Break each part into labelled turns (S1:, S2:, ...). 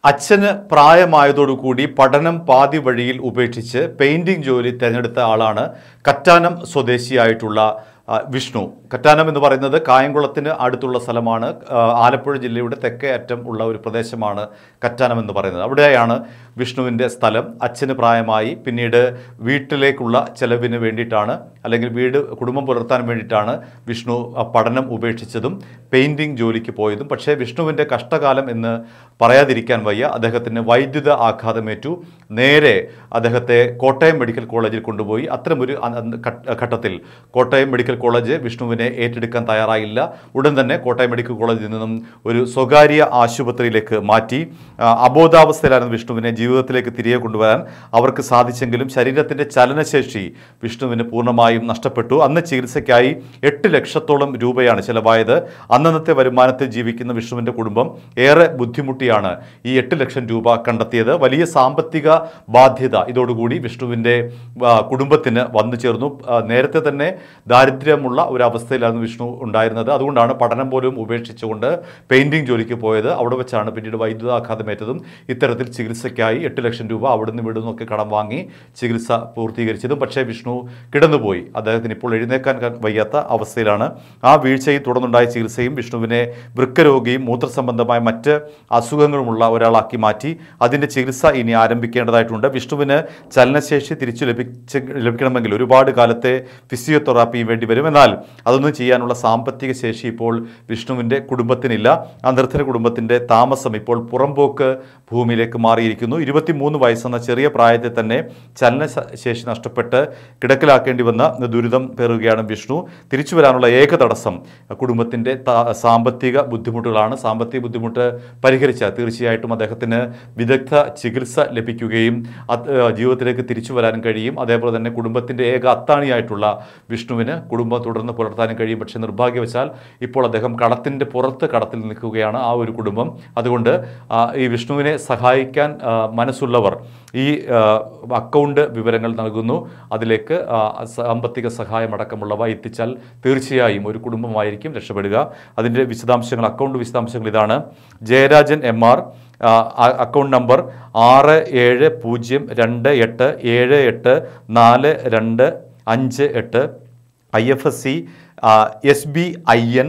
S1: അച്ഛന് പ്രായമായതോടുകൂടി പഠനം പാതി വഴിയിൽ ഉപേക്ഷിച്ച് പെയിന്റിംഗ് ജോലി തിരഞ്ഞെടുത്ത ആളാണ് കറ്റാനം സ്വദേശിയായിട്ടുള്ള ആ, വിഷ്ണു കറ്റാനം എന്ന് പറയുന്നത് കായംകുളത്തിന് അടുത്തുള്ള സ്ഥലമാണ് ആ, ആലപ്പുഴ ജില്ലയുടെ തെക്കേ അറ്റം ഉള്ള ഒരു പ്രദേശമാണ് കറ്റാനം എന്ന് പറയുന്നത് അവിടെയാണ് വിഷ്ണുവിൻ്റെ സ്ഥലം അച്ഛന് പ്രായമായി പിന്നീട് വീട്ടിലേക്കുള്ള ചെലവിന് വേണ്ടിയിട്ടാണ് അല്ലെങ്കിൽ വീട് കുടുംബം പുലർത്താൻ വേണ്ടിയിട്ടാണ് വിഷ്ണു ആ, പഠനം ഉപേക്ഷിച്ചതും പെയിൻറ്റിംഗ് ജോലിക്ക് പോയതും പക്ഷേ വിഷ്ണുവിൻ്റെ കഷ്ടകാലം എന്ന് പറയാതിരിക്കാൻ വയ്യ അദ്ദേഹത്തിന് വൈദ്യുത ആഘാതമേറ്റു നേരെ അദ്ദേഹത്തെ കോട്ടയം മെഡിക്കൽ കോളേജിൽ കൊണ്ടുപോയി അത്തരമൊരു അ- അ- ഘട്ട- ഘട്ടത്തിൽ കോട്ടയം മെഡിക്കൽ കോളേജ് വിഷ്ണുവിനെ ഏറ്റെടുക്കാൻ തയ്യാറായില്ല ഉടൻ തന്നെ കോട്ടയം മെഡിക്കൽ കോളേജിൽ നിന്നും ഒരു സ്വകാര്യ ആശുപത്രിയിലേക്ക് മാറ്റി ആ, അബോധാവസ്ഥയിലായിരുന്ന വിഷ്ണുവിനെ ജീവിതത്തിലേക്ക് തിരികെ കൊണ്ടുവരാൻ അവർക്ക് സാധിച്ചെങ്കിലും ശരീരത്തിൻ്റെ ചലനശേഷി വിഷ്ണുവിന് പൂർണ്ണമായും നഷ്ടപ്പെട്ടു അന്ന് ചികിത്സയ്ക്കായി എട്ട് ലക്ഷത്തോളം രൂപയാണ് ചിലവായത് അന്നന്നത്തെ വരുമാനത്തിൽ ജീവിക്കുന്ന വിഷ്ണുവിൻ്റെ കുടുംബം ഏറെ ബുദ്ധിമുട്ടിയാണ് ഈ എട്ട് ലക്ഷം രൂപ കണ്ടെത്തിയത് വലിയ സാമ്പത്തിക ബാധ്യത ഇതോടുകൂടി വിഷ്ണുവിൻ്റെ ആ, കുടുംബത്തിന് വന്നു ചേർന്നു ആ, നേരത്തെ തന്നെ ദാരിദ്ര്യമുള്ള ഒരു അവസ്ഥയിലായിരുന്നു വിഷ്ണു ഉണ്ടായിരുന്നത് അതുകൊണ്ടാണ് പഠനം പോലും ഉപേക്ഷിച്ചുകൊണ്ട് പെയിൻറ്റിംഗ് ജോലിക്ക് പോയത് അവിടെ വെച്ചാണ് പിന്നീട് വൈദ്യുതാഘാതമേറ്റതും ഇത്തരത്തിൽ ചികിത്സയ്ക്കായി എട്ട് ലക്ഷം രൂപ അവിടുന്ന് ഇവിടുന്നൊക്കെ കടം വാങ്ങി ചികിത്സ പൂർത്തീകരിച്ചതും പക്ഷേ വിഷ്ണു കിടന്നുപോയി അദ്ദേഹത്തിന് ഇപ്പോൾ എഴുന്നേക്കാൻ ക- വയ്യാത്ത അവസ്ഥയിലാണ് ആ വീഴ്ചയിൽ തുടർന്നുണ്ടായ ചികിത്സയും വിഷ്ണുവിനെ വൃക്കരോഗിയും മൂത്രസംബന്ധമായ മറ്റ് അസുഖങ്ങളുമുള്ള ഒരാളാക്കി മാറ്റി അതിൻ്റെ ചികിത്സ ഇനി ആരംഭിക്കേണ്ടതായിട്ടുണ്ട് വിഷ്ണുവിന് ചലനശേഷി തിരിച്ചു ലഭിച്ച് ലഭിക്കണമെങ്കിൽ ഒരുപാട് കാലത്തെ ഫിസിയോതെറാപ്പിയും വേണ്ടി വരും എന്നാൽ അതൊന്നും ചെയ്യാനുള്ള സാമ്പത്തിക ശേഷി ഇപ്പോൾ വിഷ്ണുവിൻ്റെ കുടുംബത്തിനില്ല ആ നിർധന കുടുംബത്തിൻ്റെ താമസം ഇപ്പോൾ പുറമ്പോക്ക് ഭൂമിയിലേക്ക് മാറിയിരിക്കുന്നു ഇരുപത്തിമൂന്ന് വയസ്സെന്ന ചെറിയ പ്രായത്തിൽ തന്നെ ചലനശേഷി നഷ്ടപ്പെട്ട് കിടക്കിലാക്കേണ്ടി വന്ന ദുരിതം പേറുകയാണ് വിഷ്ണു തിരിച്ചു വരാനുള്ള ഏക തടസ്സം കുടുംബത്തിൻ്റെ താ- സാമ്പത്തിക ബുദ്ധിമുട്ടുകളാണ് സാമ്പത്തിക ബുദ്ധിമുട്ട് പരിഹരിച്ചാൽ തീർച്ചയായിട്ടും അദ്ദേഹത്തിന് വിദഗ്ധ ചികിത്സ ലഭിക്കുകയും അത് ഏഹ് ജീവിതത്തിലേക്ക് തിരിച്ചു വരാനും കഴിയും അതേപോലെ തന്നെ കുടുംബത്തിൻ്റെ ഏക അത്താണിയായിട്ടുള്ള വിഷ്ണുവിന് കുടുംബം തുടർന്ന് പുലർത്താനും കഴിയും പക്ഷേ നിർഭാഗ്യവശാൽ ഇപ്പോൾ അദ്ദേഹം കടത്തിൻ്റെ പുറത്ത് കടത്തിൽ നിൽക്കുകയാണ് ആ ഒരു കുടുംബം അതുകൊണ്ട് ആ, ഈ വിഷ്ണുവിനെ സഹായിക്കാൻ ആ, മനസ്സുള്ളവർ ഈ ആ, അക്കൗണ്ട് വിവരങ്ങൾ നൽകുന്നു അതിലേക്ക് ആ, സാമ്പത്തിക സഹായമടക്കമുള്ളവ എത്തിച്ചാൽ തീർച്ചയായും ഒരു കുടുംബമായിരിക്കും രക്ഷപ്പെടുക അതിൻ്റെ വിശദാംശങ്ങൾ അക്കൗണ്ട് വിശദാംശങ്ങൾ ഇതാണ് Jayarajan M R account number ആറ് ഏഴ് പൂജ്യം രണ്ട് എട്ട് ഏഴ് എട്ട് നാല് രണ്ട് അഞ്ച് എട്ട് I F S C S B I N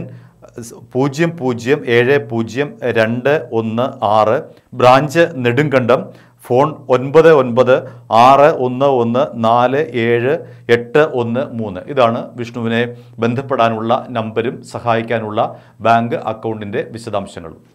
S1: പൂജ്യം പൂജ്യം ഏഴ് പൂജ്യം രണ്ട് ഒന്ന് ആറ് ബ്രാഞ്ച് നെടുങ്കണ്ടം ഫോൺ ഒൻപത് ഒൻപത് ആറ് ഒന്ന് ഒന്ന് നാല് ഏഴ് എട്ട് ഒന്ന് മൂന്ന് ഇതാണ് വിഷ്ണുവിനെ ബന്ധപ്പെടാനുള്ള നമ്പരും സഹായിക്കാനുള്ള ബാങ്ക് അക്കൗണ്ടിൻ്റെ വിശദാംശങ്ങളും